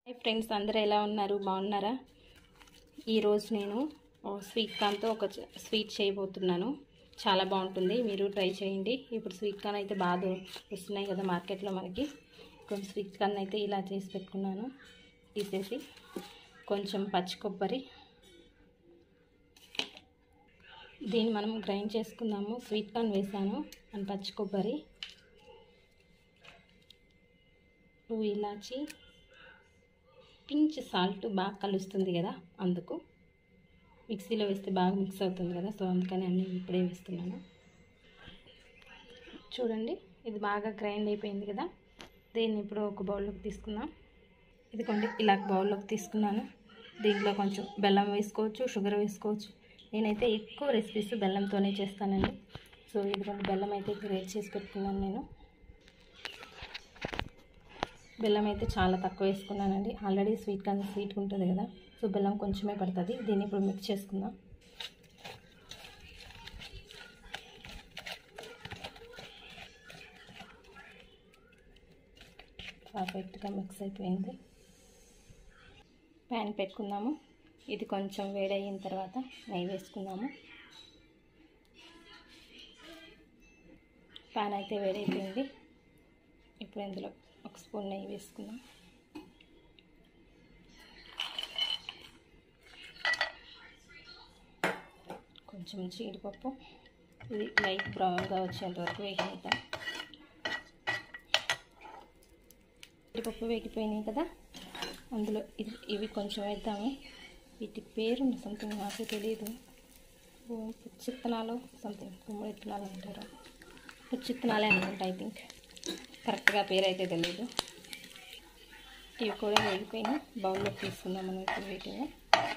hi friends అందరూ ఎలా ఉన్నారు బాగున్నారా ఈరోజు నేను ఓ స్వీట్ కార్న్తో ఒక చ- స్వీట్ చేయబోతున్నాను చాలా బాగుంటుంది మీరు ట్రై చేయండి ఇప్పుడు స్వీట్ కార్న్ అయితే బాగా వస్తున్నాయి కదా మార్కెట్లో మనకి కొంచెం స్వీట్ కార్న్ అయితే ఇలా చేసి పెట్టుకున్నాను తీసేసి కొంచెం పచ్చి కొబ్బరి దీన్ని మనం గ్రైండ్ చేసుకుందాము స్వీట్ కార్న్ వేసాను అండ్ పచ్చి కొబ్బరి టూ ఇలాచి పించ్ సాల్ట్ బాగా కలుస్తుంది కదా అందుకు మిక్సీలో వేస్తే బాగా మిక్స్ అవుతుంది కదా సో అందుకని అన్నీ ఇప్పుడే వేస్తున్నాను చూడండి ఇది బాగా గ్రైండ్ అయిపోయింది కదా దీన్ని ఇప్పుడు ఒక బౌల్లోకి తీసుకుందాం ఇదిగోండి ఇలా బౌల్లోకి తీసుకున్నాను దీంట్లో కొంచెం బెల్లం వేసుకోవచ్చు షుగర్ వేసుకోవచ్చు నేనైతే ఎక్కువ రెసిపీస్ బెల్లంతోనే చేస్తానండి సో ఇదిగోండి బెల్లం అయితే గ్రేట్ చేసి పెట్టుకున్నాను నేను బెల్లం అయితే చాలా తక్కువ వేసుకున్నానండి ఆల్రెడీ స్వీట్ కానీ స్వీట్గా ఉంటుంది కదా సో బెల్లం కొంచెమే పడుతుంది దీన్ని ఇప్పుడు మిక్స్ చేసుకుందాం పర్ఫెక్ట్గా మిక్స్ అయిపోయింది ప్యాన్ పెట్టుకుందాము ఇది కొంచెం వేడయిన తర్వాత నెయ్యి వేసుకుందాము ప్యాన్ అయితే వేడైపోయింది ఇప్పుడు ఇందులో ఒక స్పూన్ నెయ్యి వేసుకుందాం కొంచెం జీడిపప్పు ఇది లైట్ బ్రౌన్గా వచ్చేంత వరకు వేగిద్దాం జీడిపప్పు వేగిపోయినాయి కదా అందులో ఇది ఇవి కొంచెం వేద్దాము వీటి పేరు సంథింగ్ నాకు తెలియదు పుచ్చిత్తనాలు సంథింగ్ గుమ్మడి విత్తనాలు అంటారు పుచ్చిత్తనాలే అనుకుంటా ఐ థింక్ కరెక్ట్గా పేరు అయితే తెలియదు ఇవి కూడా వేగిపోయినాయి బౌల్లో తీసుకుందాం మనం ఇప్పుడు వీటిని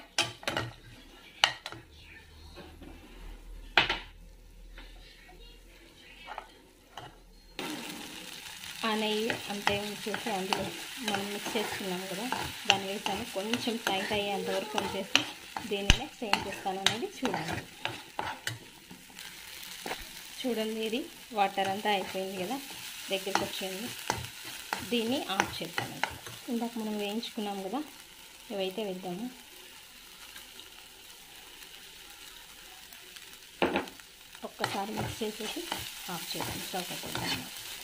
ఆ నెయ్యి అంతే ఉంచేసి అందులో మనం మిక్స్ చేసుకున్నాం కదా దాన్ని వేసాను కొంచెం టైట్ అయ్యేంత వరకు ఉంచేసి దీనినే సేమ్ చేస్తాను అనేది చూడాలి చూడండి ఇది వాటర్ అంతా అయిపోయింది కదా దగ్గరికి వచ్చింది దీన్ని ఆఫ్ చేద్దాము ఇందాక మనం వేయించుకున్నాం కదా ఇవైతే వేద్దాము ఒక్కసారి మిక్స్ చేసేసి ఆఫ్ చేద్దాం స్టవ్ కట్టేద్దాం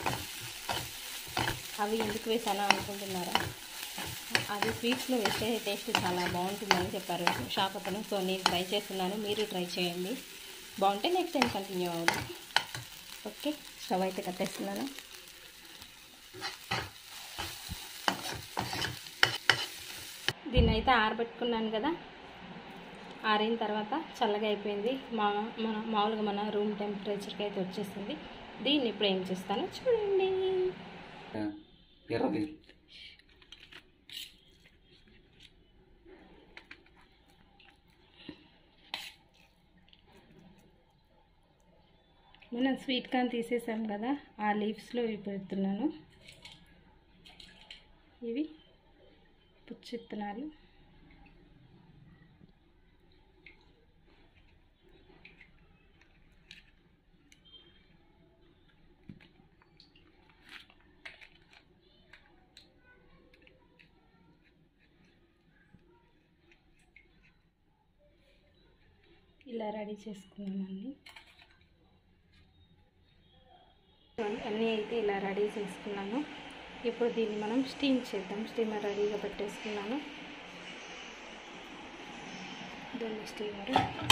అవి ఎందుకు వేసానా అనుకుంటున్నారా అది స్వీట్స్లో వేస్తే టేస్ట్ చాలా బాగుంటుందని చెప్పారు షాప్ అతను సో నేను ట్రై చేస్తున్నాను మీరు ట్రై చేయండి బాగుంటే నెక్స్ట్ టైం కంటిన్యూ అవుదాం ఓకే స్టవ్ అయితే కట్టేస్తున్నాను దీన్ని అయితే ఆరబెట్టుకున్నాను కదా ఆరిన తర్వాత చల్లగా అయిపోయింది మా మన మామూలుగా మన రూమ్ టెంపరేచర్కి అయితే వచ్చేసింది దీన్ని ఇప్పుడు ఏం చేస్తానో చూడండి ఎర్రది మనం స్వీట్ కార్న్ తీసేసాం కదా ఆ లీవ్స్లో ఇవి పెడుతున్నాను ఇవి పుచ్చిత్తనాలు ఇలా రెడీ చేసుకున్నానండి అన్నీ అయితే ఇలా రెడీ చేసుకున్నాను ఇప్పుడు దీన్ని మనం స్టీమ్ చేద్దాం స్టీమర్ రెడీగా పెట్టేసుకున్నాను దీన్ని స్టీమర్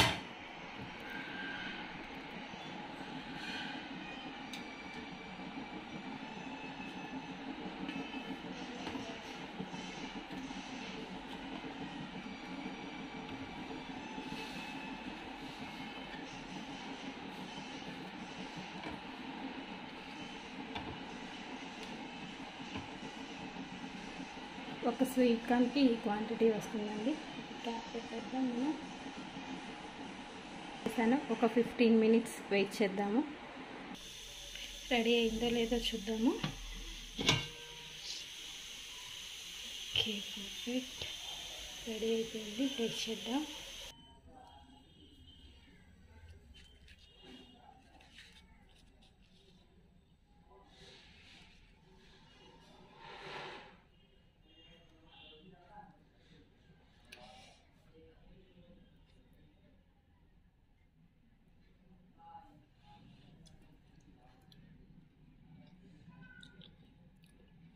ఒక స్వీట్ కార్న్కి ఈ క్వాంటిటీ వస్తుందండి క్యాప్ పెట్టేద్దాం మనం వేసాను ఒక ఫిఫ్టీన్ మినిట్స్ వెయిట్ చేద్దాము రెడీ అయిందో లేదో చూద్దాము ఓకే పర్ఫెక్ట్ రెడీ అయిపోయింది టేస్ట్ చేద్దాం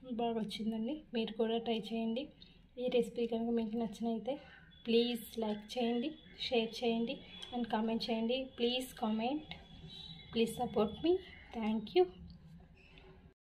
బాగా వచ్చిందండి మీరు కూడా ట్రై చేయండి ఈ రెసిపీ కనుక మీకు నచ్చినైతే ప్లీజ్ లైక్ చేయండి షేర్ చేయండి అండ్ కామెంట్ చేయండి ప్లీజ్ కామెంట్ ప్లీజ్ సపోర్ట్ మీ థ్యాంక్ యూ